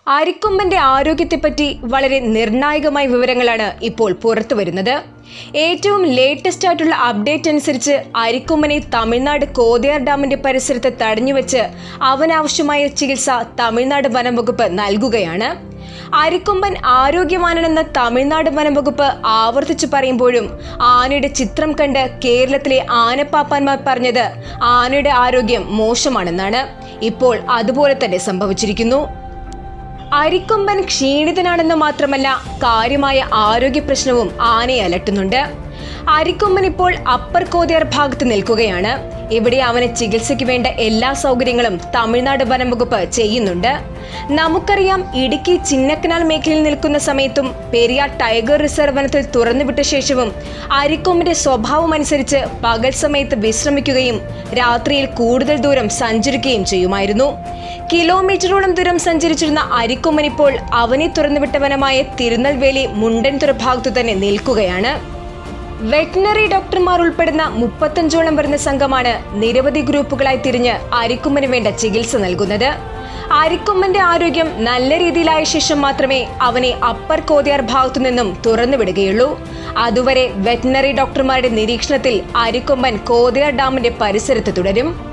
അരിക്കൊമ്പന്റെ ആരോഗ്യത്തെപ്പറ്റി വളരെ നിർണായകമായ വിവരങ്ങളാണ് ഇപ്പോൾ പുറത്തു വരുന്നത് ഏറ്റവും ലേറ്റസ്റ്റ് ആയിട്ടുള്ള അപ്ഡേറ്റ് അനുസരിച്ച് അരിക്കൊമ്പനെ തമിഴ്നാട് കോതയാർ ഡാമിന്റെ പരിസരത്ത് തടഞ്ഞുവെച്ച് അവനാവശ്യമായ ചികിത്സ തമിഴ്നാട് വനം വകുപ്പ് നൽകുകയാണ് അരിക്കൊമ്പൻ ആരോഗ്യവാനാണെന്ന് തമിഴ്നാട് വനം വകുപ്പ് ആവർത്തിച്ചു പറയുമ്പോഴും ആനയുടെ ചിത്രം കണ്ട് കേരളത്തിലെ ആനപ്പാപ്പാന്മാർ പറഞ്ഞത് ആനയുടെ ആരോഗ്യം മോശമാണെന്നാണ് ഇപ്പോൾ അതുപോലെ തന്നെ സംഭവിച്ചിരിക്കുന്നു അരിക്കൊമ്പൻ ക്ഷീണിതനാണെന്ന് മാത്രമല്ല കാര്യമായ ആരോഗ്യ പ്രശ്നവും ആനയെ അലട്ടുന്നുണ്ട് അരിക്കൊമ്പൻ ഇപ്പോൾ അപ്പർ കോതിയാർ ഭാഗത്ത് നിൽക്കുകയാണ് ഇവിടെ അവന് ചികിത്സയ്ക്ക് വേണ്ട എല്ലാ സൗകര്യങ്ങളും തമിഴ്നാട് വനം വകുപ്പ് ചെയ്യുന്നുണ്ട് നമുക്കറിയാം ഇടുക്കി ചിന്നക്കനാൽ മേഖലയിൽ നിൽക്കുന്ന സമയത്തും പെരിയാർ ടൈഗർ റിസർവ് വനത്തിൽ തുറന്നുവിട്ട ശേഷവും അരിക്കൊമ്പിന്റെ സ്വഭാവം അനുസരിച്ച് പകൽ സമയത്ത് വിശ്രമിക്കുകയും രാത്രിയിൽ കൂടുതൽ ദൂരം സഞ്ചരിക്കുകയും ചെയ്യുമായിരുന്നു കിലോമീറ്ററോളം ദൂരം സഞ്ചരിച്ചിരുന്ന അരിക്കൊമ്പൻ ഇപ്പോൾ അവനെ തുറന്നുവിട്ട വനമായ തിരുനെൽവേലി മുണ്ടൻതുറ ഭാഗത്തു തന്നെ നിൽക്കുകയാണ് വെറ്റിനറി ഡോക്ടർമാർ ഉൾപ്പെടുന്ന മുപ്പത്തഞ്ചോളം വരുന്ന സംഘമാണ് നിരവധി ഗ്രൂപ്പുകളായി തിരിഞ്ഞ് അരിക്കൊമ്പന് വേണ്ട ചികിത്സ നൽകുന്നത് അരിക്കൊമ്പന്റെ ആരോഗ്യം നല്ല രീതിയിലായ ശേഷം മാത്രമേ അവനെ അപ്പർ കോതിയാർ ഭാഗത്തു നിന്നും തുറന്നുവിടുകയുള്ളൂ അതുവരെ വെറ്റിനറി ഡോക്ടർമാരുടെ നിരീക്ഷണത്തിൽ അരിക്കൊമ്പൻ കോതിയാർ ഡാമിന്റെ പരിസരത്ത് തുടരും